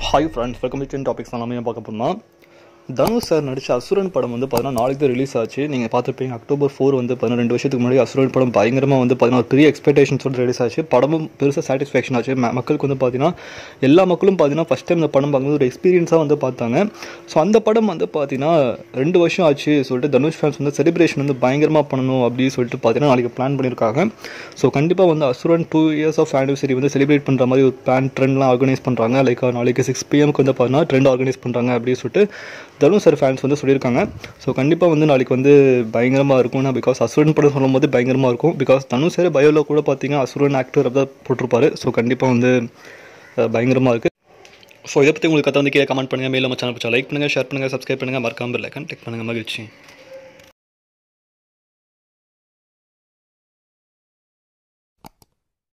hi friends welcome to topics தான் நம்ம பார்க்க போனால் தனுஷ் சார் நடித்த அசுரன் படம் வந்து பார்த்தீங்கன்னா நாளைக்கு தான் ரிலீஸ் ஆச்சு நீங்கள் பார்த்துருப்பீங்க அக்டோபர் ஃபோர் வந்து பார்த்தீங்கன்னா ரெண்டு வருஷத்துக்கு முன்னாடி அசுரன் படம் பயங்கரமாக வந்து பார்த்தீங்கன்னா ஒரு பெரிய எக்ஸ்பெக்டேஷன்ஸோட ரிலீஸ் ஆச்சு படமும் பெருசாக சாட்டிஸ்ஃபேக்ஷன் ஆச்சு ம- மக்களுக்கு வந்து பார்த்தீங்கன்னா எல்லா மக்களும் பார்த்தீங்கன்னா ஃபஸ்ட் டைம் இந்த படம் பார்க்கும்போது ஒரு எக்ஸ்பீரியன்ஸாக வந்து பார்த்தாங்க ஸோ அந்த படம் வந்து பார்த்தீங்கன்னா ரெண்டு வருஷம் ஆச்சு சொல்லிட்டு தனுஷ் ஃபேன்ஸ் வந்து செலிப்ரேஷன் வந்து பயங்கரமாக பண்ணணும் அப்படின்னு சொல்லிட்டு பார்த்தீங்கன்னா நாளைக்கு பிளான் பண்ணியிருக்காங்க ஸோ கண்டிப்பாக வந்து Asuran two years of anniversary வந்து செலிப்ரேட் பண்ணுற மாதிரி ஒரு பிளான் ட்ரெண்ட்லாம் ஆர்கனைஸ் பண்ணுறாங்க லைக் நாளைக்கு சிக்ஸ் பிஎம்க்கு வந்து பார்த்தீங்கன்னா ட்ரெண்ட் ஆர்கனைஸ் பண்ணுறாங்க அப்படின்னு சொல்லிட்டு தனுஷ் சார் ஃபேன்ஸ் வந்து சொல்லியிருக்காங்க ஸோ கண்டிப்பாக வந்து நாளைக்கு வந்து பயங்கரமாக இருக்கும்னா பிகாஸ் அசுரன் படம் சொல்லும் போது பயங்கரமாக இருக்கும் பிகாஸ் தனுஷ் சார் பயோவில் கூட பார்த்தீங்கன்னா அசுரன் ஆக்டர் தான் போட்டிருப்பாரு ஸோ கண்டிப்பாக வந்து பயங்கரமாக இருக்குது ஸோ இதை பற்றி உங்களுக்கு கதை வந்து கீழே கமெண்ட் பண்ணுங்கள் மேலும் நம்ம சேனல் பிடிச்சா லைக் பண்ணுங்கள் ஷேர் பண்ணுங்கள் சப்ஸ்கிரைப் பண்ணுங்கள் மறக்காமல் லைக் கிளிக் பண்ணுங்கள் மகிழ்ச்சி